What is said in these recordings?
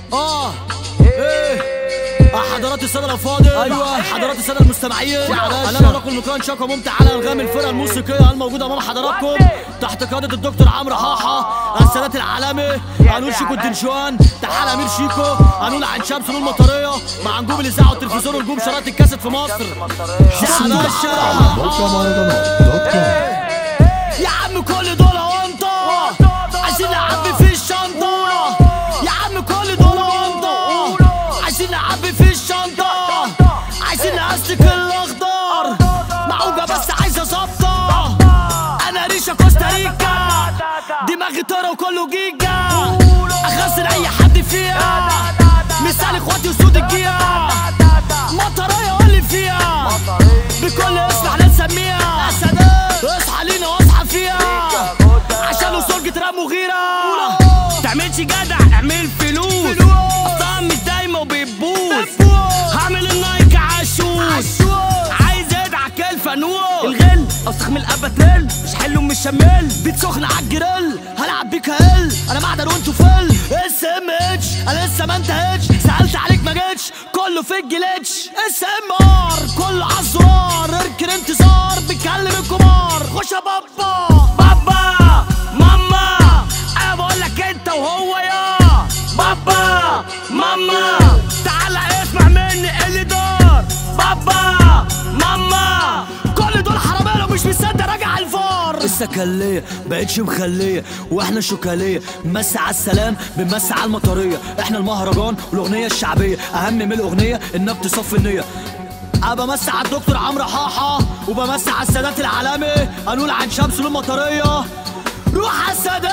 اه ايه آه، حضرات السادة الأفاضل أيوة. حضرات السادة المستمعين يا باشا. أنا أراكم لقاء شاق وممتع على أنغام الفرقة الموسيقية الموجودة أمام حضراتكم تحت قيادة الدكتور عمرو حاحة السادات العالمي هنقول شيكو الدنشوان تعالى أمير شيكو هنقول عن شمس نور المطرية مع نجوم الإذاعة والتلفزيون ونجوم شرايط الكاسيت في مصر يا باشا موقع مهرجانات دوت كوم يا عم كل دول وانت عايزين نعبي في الشنطة يا عم كل دول وانت عايزين نعبي في الشنطة عايزين نأسلك الأخضر معوجة بس عايزة ظبطة أنا ريشة كوستاريكا دماغي طارة وكله جيجا أغسل أي حد فيها مثال إخواتي وسود الجيا مطرية قولي فيها بكل اسم احنا نسميها اصحى لينا واصحى فيها عشان وصول جتراب مغيرة تعملش جدع اعمل فلوس اصلا مش دايما وبتبوس هعمل النايك عشوش عايز ادعك الفانوس الغل اوسخ من الاباتيل مش حلو مش شمال بيت سخن عالجريل هلعب بيك هل انا معدن وانتو فل اس ام اتش انا لسه ما انتهتش سالت عليك ما جيتش كله في الجليتش اس ام ار كله عالزرار اركن انتظار بيتكلم الكبار خش يا بابا بابا ماما انا بقول لك انت وهو يا بابا ماما تعالى اسمع مني اللي دار بابا ماما كل دول حرامية مش مصدق راجع الفار السكلية بقتش مخلية واحنا شوكالية بنمسي على السلام بنمسي على المطرية احنا المهرجان والاغنية الشعبية اهم من الاغنية انها بتصفي النية انا بمسي على الدكتور عمرو حاحة وبمسي على السادات العالمي هنقول عن شمس المطرية روح على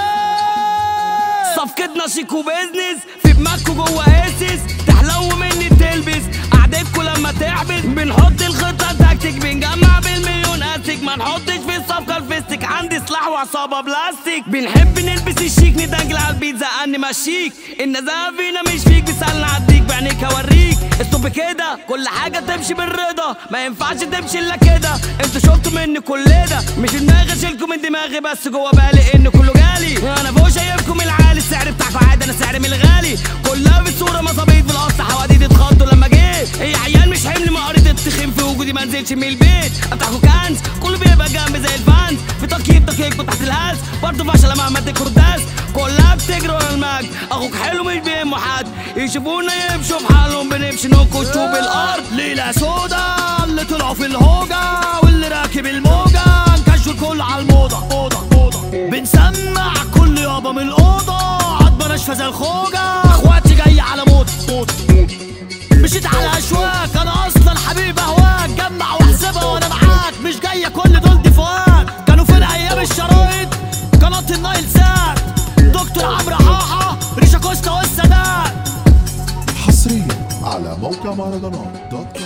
السادات صفقتنا شيك وبيزنس في دماغكوا جوه هيسس تحلو مني تلبس قعدتكوا لما تعبس بنحط الخطة تكتيك بنجمع بالمليون اسك ما نحطش في الصفقة الفيستك عندي سلاح وعصابة بلاستيك بنحب نلبس الشيك ندنجل على البيت زقني ماشيك النزاهة فينا مش فيك بيسألنا عديك بعينيك هوريك استوب كده كل حاجة تمشي بالرضا ما ينفعش تمشي الا كده انتوا شفتوا مني كل ده مش دماغي اشيلكم من دماغي بس جوه بالي ان كله جالي انا فوق شايفكم العالي السعر بتاعكم عادي انا سعري من الغالي كلها بالصورة مصابيط بالاصل حواديت اتخضوا لما جيت هي عيال مش حمل ما قريت التخين في وجودي ما نزلش من البيت بتاعكم كنز كله بيبقى جنبي زي الفانز في تقييم دقيق تحت الهاز برضه فشل مهما تكبر داس كلها بتجري ورا المجد اخوك حلو مش بيهمه حد يشوفونا يمشوا في حالهم بنمشي نكش طوب الارض ليلة سودا اللي طلعوا في الهوجة واللي راكب الموجة نكشوا الكل على الموضة أوضة أوضة بنسمع كل يابا من الأوضة عضبة ناشفة زي الخوجة اخواتي جاي على موت موت موت مشيت على أشواك أنا أصلا حبيب أهواك جمع واحسبها وأنا معاك مش جاية كل دول دفاعات كانوا فين أيام الشرايط قناة النايل سات دكتور عمرو حاحة ريشا كوستا والسادات حصريا على موقع مهرجانات دوت كوم